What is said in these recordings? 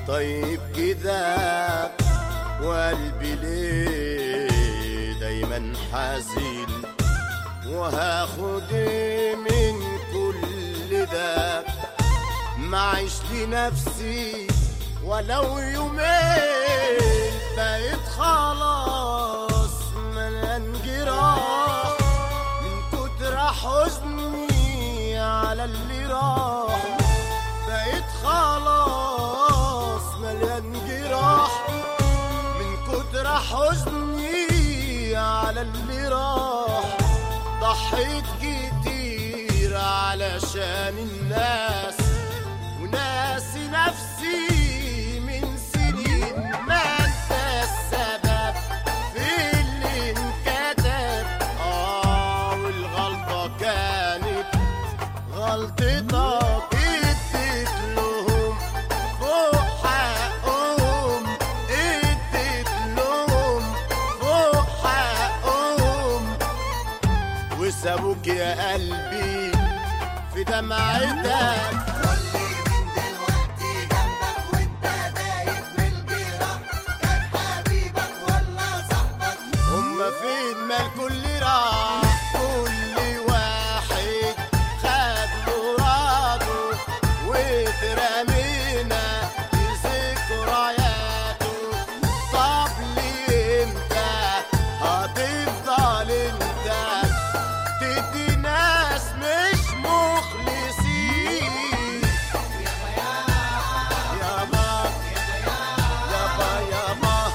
طيب كده وقلبي ليه دايما حزين وهاخد إيه من كل ده معيش لنفسي ولو يومين بقيت خلاص مليان جراح من كتر حزني على اللي راح بقيت خلاص مليان جراح من كتر حزني على اللي راح ضحيت كتير علشان الناس وناسي نفسي من سنين ما انت السبب في اللي انكتب اه والغلطة كانت غلطتك اديت لهم فوق حقهم اديت لهم فوق حقهم وسابوك يا قلبي في دمعتك قولي من دلوقتي جنبك وانت دايب من الجراح كان حبيبك ولا صاحبك هما فين ما الكل راح كل واحد خد مراده واترمينا في ذكرياته طب ليه امتى هتفضل انت تدي ناس مش مخلصين يابا يابا يابا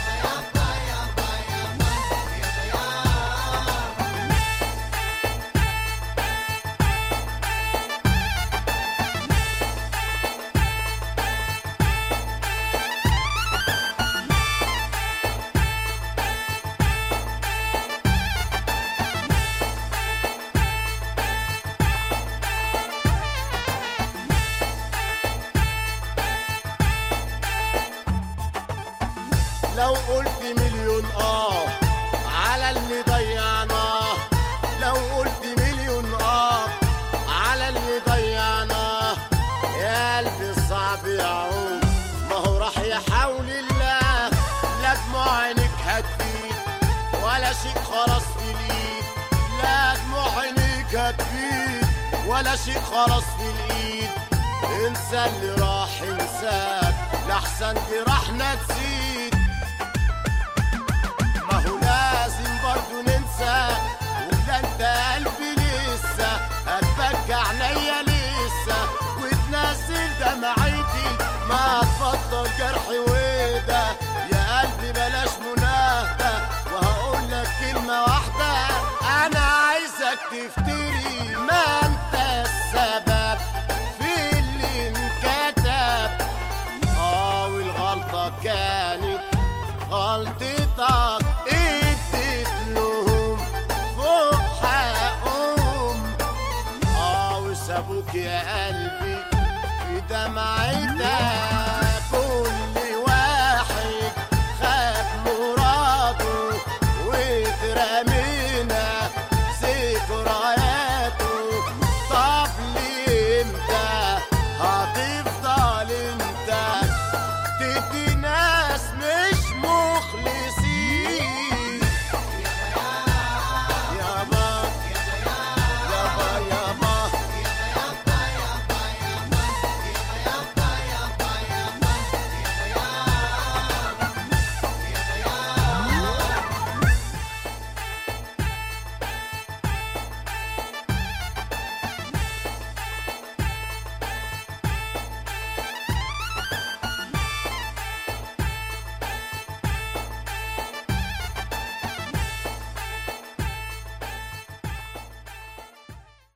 لو قلت مليون اه على اللي ضيعناه لو قلت مليون اه على اللي ضيعناه يا قلبي صعب يعود ما هو راح يحاول الله لا دموع عينك هتفيد ولا شيء خلاص في الايد لا دموع عينك هتفيد ولا شيء خلاص في الايد انسى اللي راح انساك لحسن جراحنا تزيد ما هو لازم برضو ننسى وده انت قلبي لسه هتبكى عينيا لسه وتنزل دمعتي ما تفضل جرحي وده يا قلبي بلاش مناهدة وهقول لك كلمة واحدة أنا عايزك تفتري ما أنت السبب في اللي انكتب اه والغلطة كانت غلطتك اديت لهم فوق حقهم اه وسابوك يا قلبي في دمعتك